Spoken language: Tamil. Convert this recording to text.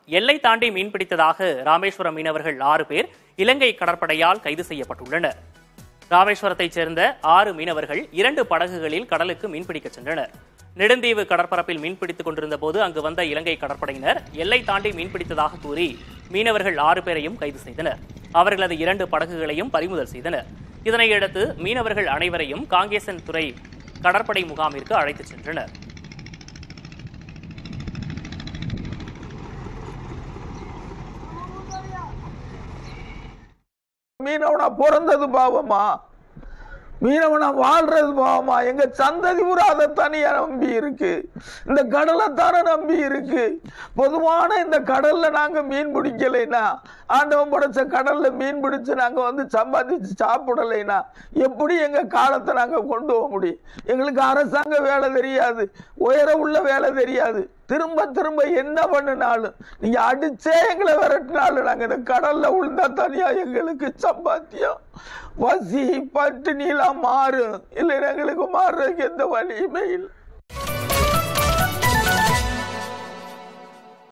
எல்லை தாண்டி மீன்பிடித்ததாக ராமேஸ்வரம் மீனவர்கள் ஆறு பேர் இலங்கை கடற்படையால் கைது செய்யப்பட்டுள்ளனர் ராமேஸ்வரத்தைச் சேர்ந்த ஆறு மீனவர்கள் இரண்டு படகுகளில் கடலுக்கு மீன்பிடிக்கச் சென்றனர் நெடுந்தீவு கடற்பரப்பில் மீன்பிடித்துக் கொண்டிருந்த போது அங்கு வந்த இலங்கை கடற்படையினர் எல்லை தாண்டி மீன்பிடித்ததாக கூறி மீனவர்கள் ஆறு பேரையும் கைது செய்தனர் அவர்களது இரண்டு படகுகளையும் பறிமுதல் செய்தனர் இதனையடுத்து மீனவர்கள் அனைவரையும் காங்கேசன் துறை கடற்படை முகாமிற்கு அழைத்துச் சென்றனர் மீனவனா பிறந்தது பாவமா மீனவனா வாழ்றது பாவமா எங்க சந்ததி பூரா அதை தனியா நம்பி இருக்கு இந்த கடலை தானே நம்பி இருக்கு பொதுவான இந்த கடல்ல நாங்க மீன் பிடிக்கலைன்னா ஆண்டவன் படைச்ச கடல்ல மீன் பிடிச்சு நாங்க வந்து சம்பாதிச்சு சாப்பிடலைன்னா எப்படி எங்க காலத்தை நாங்க கொண்டு போக முடியும் எங்களுக்கு அரசாங்க வேலை தெரியாது உயர உள்ள வேலை தெரியாது திரும்ப திரும்ப என்ன பண்ணினாலும் நீங்க அடிச்சே எங்களை விரட்டினாலும் நாங்க இந்த கடல்ல விழுந்தா தனியா எங்களுக்கு சம்பாத்தியம் பசி பட்டினிலாம் மாறும் இல்லை எங்களுக்கு மாறுறதுக்கு எந்த வழியுமே இல்லை